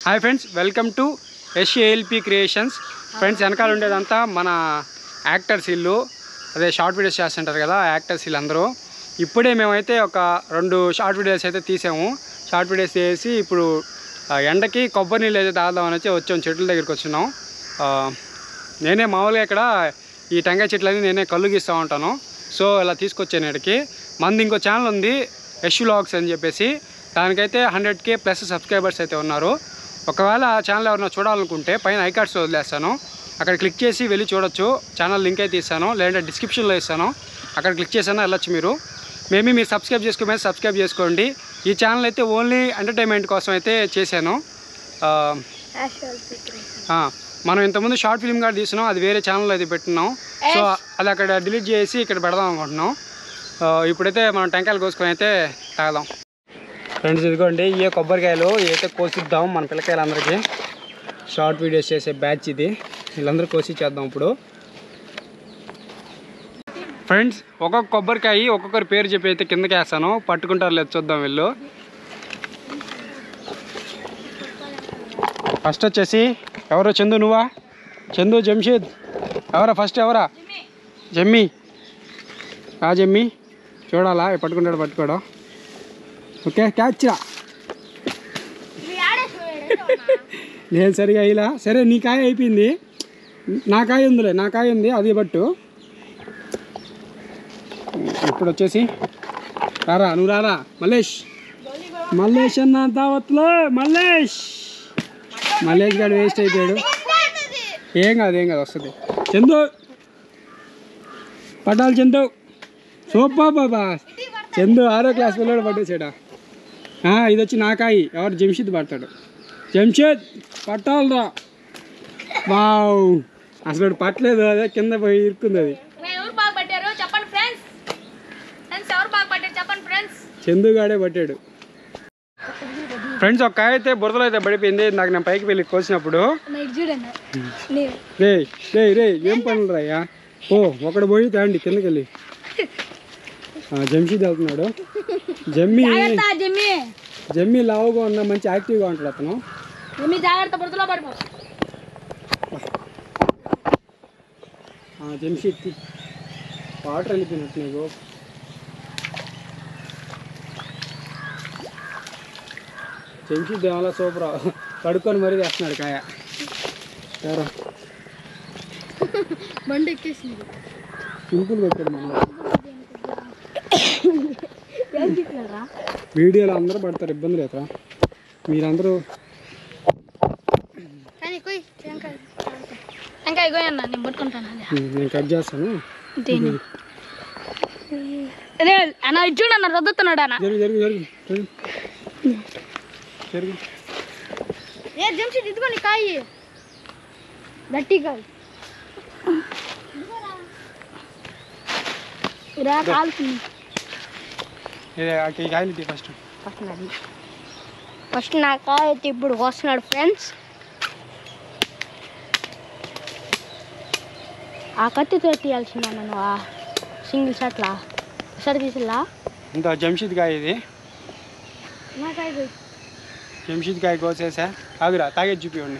Hi friends welcome to SALP creations friends వెనకాల ఉండేదంతా మన యాక్టర్స్ ఇల్లు అదే షార్ట్ వీడియోస్ చేస్తుంటారు కదా ఆ యాక్టర్స్ ఇల్లు అందరూ ఇప్పుడే మేమైతే ఒక రెండు షార్ట్ వీడియోస్ అయితే తీసాము షార్ట్ వీడియోస్ చేసి ఇప్పుడు ఆ, ఎండకి కొబ్బరి నీళ్ళు అయితే తాగుదామని వచ్చి వచ్చాం చెట్ల దగ్గరికి వచ్చినాం ఆ, నేనే మామూలుగా ఇక్కడ ఈ టెంకాయ చెట్లని నేనే కళ్ళు గీస్తూ ఉంటాను సో ఇలా తీసుకొచ్చాను ఇక్కడికి మంది ఇంకో ఛానల్ ఉంది యశ్ వ్లాగ్స్ అని చెప్పేసి దానికైతే హండ్రెడ్ కే ప్లస్ సబ్స్క్రైబర్స్ అయితే ఉన్నారు ఒకవేళ ఆ ఛానల్ ఎవరైనా చూడాలనుకుంటే పైన ఐకార్డ్స్ వదిలేస్తాను అక్కడ క్లిక్ చేసి వెళ్ళి చూడొచ్చు ఛానల్ లింక్ అయితే ఇస్తాను లేదంటే డిస్క్రిప్షన్లో ఇస్తాను అక్కడ క్లిక్ చేసాను వెళ్ళొచ్చు మీరు మేబీ మీరు సబ్స్క్రైబ్ చేసుకోమని సబ్స్క్రైబ్ చేసుకోండి ఈ ఛానల్ అయితే ఓన్లీ ఎంటర్టైన్మెంట్ కోసం అయితే చేశాను ఆ, ఆ, మనం ఇంతకుముందు షార్ట్ ఫిల్మ్ కూడా తీసినాం అది వేరే ఛానల్లో అయితే పెట్టున్నాం సో అది అక్కడ డిలీట్ చేసి ఇక్కడ పెడదాం అనుకుంటున్నాం ఆ, ఇప్పుడైతే మనం టెంకాయలు కోసుకొని అయితే తాగదాం ఫ్రెండ్స్ ఇదిగోండి ఇవే కొబ్బరికాయలు ఇవైతే కోసిద్దాం మన పిల్లకాయలందరికీ షార్ట్ వీడియోస్ చేసే బ్యాచ్ ఇది వీళ్ళందరూ కోసి చేద్దాం ఇప్పుడు ఫ్రెండ్స్ ఒక్కొక్క కొబ్బరికాయ ఒక్కొక్కరి పేరు చెప్పి అయితే కిందకి వేస్తాను పట్టుకుంటారు లేదు చూద్దాం వీళ్ళు ఫస్ట్ వచ్చేసి ఎవరో చందు నువ్వా చందు జంషీద్ ఎవరా ఫస్ట్ ఎవరా జమ్మి రా జమ్మి చూడాలా ఇవి పట్టుకుంటాడు పట్టుకోవడం ఓకే క్యాచ్ రా నేను సరిగా ఇలా సరే నీ కాయ అయిపోయింది నా కాయ ఉందిలే నా కాయ ఉంది అది పట్టు ఇప్పుడు వచ్చేసి రారా నువ్వు రారా మల్లేష్ మల్లేష్ అన్న దావత్లో మల్లేష్ మల్లేష్ గారు వేస్ట్ అయిపోయాడు ఏం కాదు ఏం కాదు వస్తుంది చందు పట్టాలి చందు సూపర్ బాబా చందు ఆరో క్లాస్ పిల్లడు పట్టేసాడా ఆ, ఇది వచ్చి నాకాయి ఎవరు జంషీద్ పడతాడు జంషీద్ పట్టాలరా వావ్ అసలు వాడు పట్టలేదు అదే కింద పోయి ఇరుక్కుంది అది ఎవరు బాగా పట్టారు చెప్పండి ఫ్రెండ్స్ ఫ్రెండ్స్ ఎవరు బాగా పట్టారు చెప్పండి ఫ్రెండ్స్ చందుగాడే పట్టాడు ఫ్రెండ్స్ ఒక కాయ అయితే బురదలో అయితే పడిపోయింది నాకు నేను పైకి వెళ్ళి కోసినప్పుడు నైట్ చూడండి రే రే రే ఏం పనులు రాయ్యా ఓ ఒకడు పోయి తేండి కిందకి వెళ్ళి ఆ, జంషీద్ వెళ్తున్నాడు జమ్మి జమ్మి జమ్మి లావుగా ఉన్న మంచి యాక్టివ్గా ఉంటాడు అతను జమ్మి జాగ్రత్త బురదలో పడిపో ఆ, జంషీద్ తి- వాటర్ వెళ్ళిపోయినట్టు నీకు జంషీద్ ఏమలా సూపర్ కడుక్కొని మరీ వేస్తున్నాడు కాయ ఎవరో బండి ఎక్కేసింది సింపుల్ పెట్టాడు మనం ఏం చెప్పినారా వీడియోలో అందరూ పడతారు ఇబ్బంది లేదురా మీరందరూ కానీ కొయ్ టెంకాయ టెంకాయ కొయ్య అన్న నేను పట్టుకుంటాను అది ఉమ్, నేను కట్ చేస్తాను దేని అదే అన్న ఇది చూడన్న రద్దుతున్నాడు అన్న జరుగు జరుగు జరుగు జరుగు జరుగు ఏ జంషిద్ ఇదిగోండి కాయి గట్టి కాయి ఇరా కాలుతుంది ఇది ఆ ఈ కాయలు ఇటు ఫస్ట్ ఫస్ట్ నా కాయ అయితే ఇప్పుడు వస్తున్నాడు ఫ్రెండ్స్ ఆ కత్తితో తీయాల్సిందా నన్ను ఆ సింగిల్ షాట్లా సరి తీసిల్లా ఇంత జంషీద్ కాయ ఇది నా కాయ పోయి జంషీద్ కాయ కోసేసా ఆగురా తాగేది చూపివ్వండి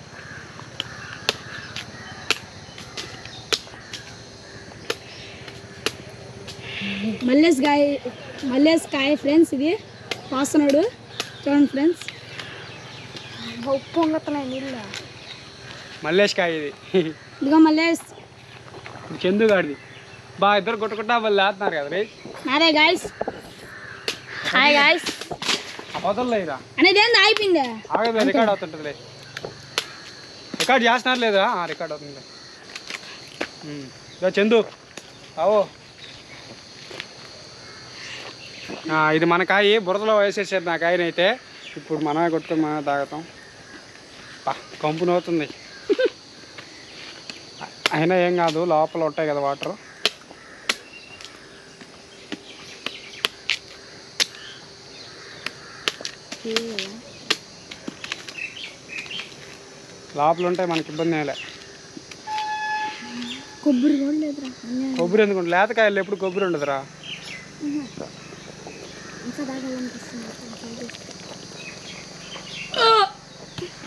మల్లేష్ కాయ మల్లేష్ కాయ ఫ్రెండ్స్ ఇది వస్తున్నాడు చూడండి ఫ్రెండ్స్ ఉప్పు వంగుతున్నాయి నీళ్ళు మల్లేష్ కాయ ఇది ఇదిగో మల్లేష్ చందు గాడిది బా ఇద్దరు కొట్టుకుంటా వాళ్ళు లేస్తున్నారు కదా రే నాదే గాయస్ హాయ్ గాయస్ వదలలేరా అనేది ఏంది అయిపోయిందా ఆగదు రికార్డ్ అవుతుంటుందిలే రికార్డ్ చేస్తున్నారు లేదా రికార్డ్ అవుతుంది ఉమ్. ఇదో చందు ఆవో ఆ, ఇది మన కాయ బురదలో వేసేసారు నా కాయనైతే ఇప్పుడు మనమే కొట్టుకొని మనమే తాగుతాం పా కంపు నవ్వుతుంది అయినా ఏం కాదు లోపల ఉంటాయి కదా వాటర్ లోపల ఉంటే మనకి ఇబ్బంది ఏం లే కొబ్బరి కూడా లేదురా కొబ్బరి ఎందుకు ఉండదు? లేతకాయలు ఎప్పుడు కొబ్బరి ఉండదురా ఇంకా తాగాలనిపిస్తుంది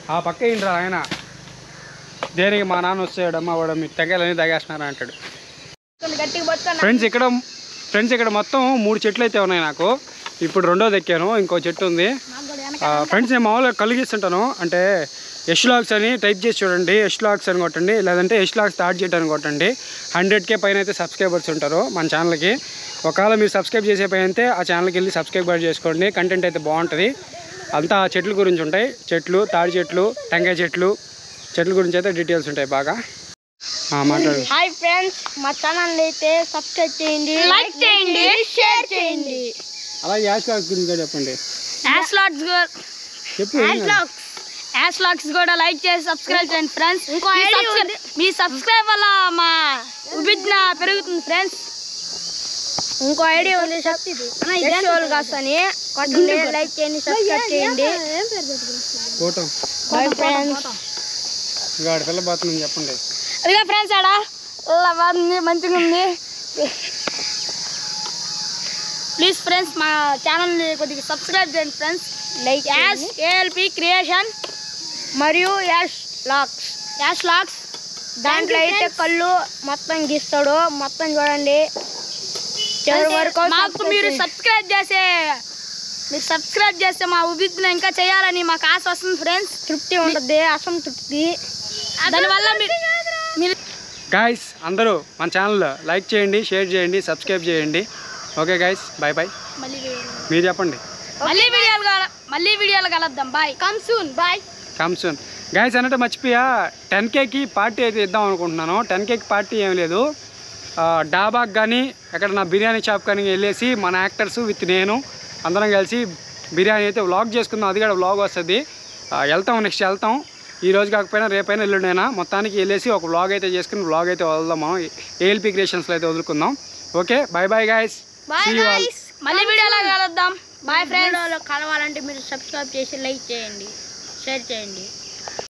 ఆ పక్క ఏంట్రా ఆయన దేనికి మా నాన్న వచ్చాడమ్మా వాడు మీ తెగలని తగేస్తున్నారా అంటాడు గట్టిగా పట్టుకొని ఫ్రెండ్స్ ఇక్కడ ఫ్రెండ్స్ ఇక్కడ మొత్తం మూడు చెట్లు అయితే ఉన్నాయి నాకు ఇప్పుడు రెండోది ఎక్కాను ఇంకో చెట్టు ఉంది నాకు కూడా వెనక ఆ, ఫ్రెండ్స్ నేను మామూలుగా కలిగిస్తుంటాను అంటే యష్ లాగ్స్ అని టైప్ చేసి చూడండి యష్ లాగ్స్ అని కొట్టండి లేదంటే యష్ లాగ్స్ స్టార్ట్ చేయడానికి కొట్టండి హండ్రెడ్ కే పైన అయితే సబ్స్క్రైబర్స్ ఉంటారు మన ఛానల్కి ఒకవేళ మీరు సబ్స్క్రైబ్ చేసే పైన అయితే ఆ ఛానల్కి వెళ్ళి సబ్స్క్రైబ్ చేసుకోండి కంటెంట్ అయితే బాగుంటుంది అంతా ఆ చెట్ల గురించి ఉంటాయి చెట్లు తాడి చెట్లు టెంకాయ చెట్లు చెట్ల గురించి అయితే డీటెయిల్స్ ఉంటాయి బాగా ఆ, మాట్లాడు హాయ్ ఫ్రెండ్స్ మా ఛానల్ అయితే సబ్స్క్రైబ్ చేయండి లైక్ చేయండి షేర్ చేయండి అలాగే యాష్ లాగ్స్ గురించి కూడా చెప్పండి యాష్ లాక్స్ చెప్పు యాష్ లాక్స్ కూడా లైక్ చేసి సబ్స్క్రైబ్ చేయండి ఫ్రెండ్స్ ఇంకో మీ idea subscri- ఉంది. మీ సబ్స్క్రైబ్ వల్ల మా విభిజ్ఞ పెరుగుతుంది ఫ్రెండ్స్ ఇంకో ఐడియా ఉంది యశ్వల్ గాస్ అని కొట్టండి లైక్ చేయండి సబ్స్క్రైబ్ చేయండి ఫోటో బాయ్ ఫ్రెండ్స్ ఇంకా ఆడ పిల్ల బాత్రూమ్ చెప్పండి అదిగా ఫ్రెండ్స్ ఆడ ఇలా బాగుంది మంచిగా ఉంది ప్లీజ్ ఫ్రెండ్స్ మా ఛానల్ని కొద్దిగా సబ్స్క్రైబ్ చేయండి friends like Ash ALP creation మరియు యాష్ లాక్స్ యాష్ లాక్స్ దాంట్లో అయితే కళ్ళు మొత్తం గీస్తాడు మొత్తం చూడండి చివరి వరకు మాకు subscribe మీరు చేయండి. సబ్స్క్రైబ్ చేసే మీరు సబ్స్క్రైబ్ చేస్తే మా ఉభిజ్ఞ ఇంకా చేయాలని మాకు ఆశ వస్తుంది ఫ్రెండ్స్ తృప్తి ఉంటుంది అసంతృప్తి దానివల్ల మీరు మీరు గాయస్ అందరూ మన ఛానల్ లైక్ చేయండి షేర్ చేయండి సబ్స్క్రైబ్ చేయండి ఓకే గాయస్ బాయ్ బాయ్ మళ్ళీ మీరు చెప్పండి మళ్ళీ వీడియోలు కల మళ్ళీ వీడియోలు కలుద్దాం bye come soon bye come soon guys అన్నట్టు మర్చిపోయా టెన్ కేకి పార్టీ అయితే ఇద్దాం అనుకుంటున్నాను టెన్ కేకి పార్టీ ఏం లేదు ఆ, డాబాకి కానీ ఎక్కడ నా బిర్యానీ షాప్ కానీ వెళ్ళేసి మన యాక్టర్స్ విత్ నేను అందరం కలిసి బిర్యానీ అయితే వ్లాగ్ చేసుకుందాం అది కూడా వ్లాగ్ వస్తుంది ఆ, వెళ్తాం నెక్స్ట్ వెళ్తాం ఈ రోజు కాకపోయినా రేపైనా ఎల్లుండైనా మొత్తానికి వెళ్ళేసి ఒక వ్లాగ్ అయితే చేసుకుని వ్లాగ్ అయితే వదులుదాం మనం ఏఎల్పి క్రియేషన్స్లో అయితే వదులుకుందాం okay bye bye guys bye మళ్ళీ వీడియోలో కలుద్దాం బాయ్ ఫ్రెండ్స్ వీడియోలో కలవాలంటే మీరు సబ్స్క్రైబ్ చేసి లైక్ చేయండి షేర్ చేయండి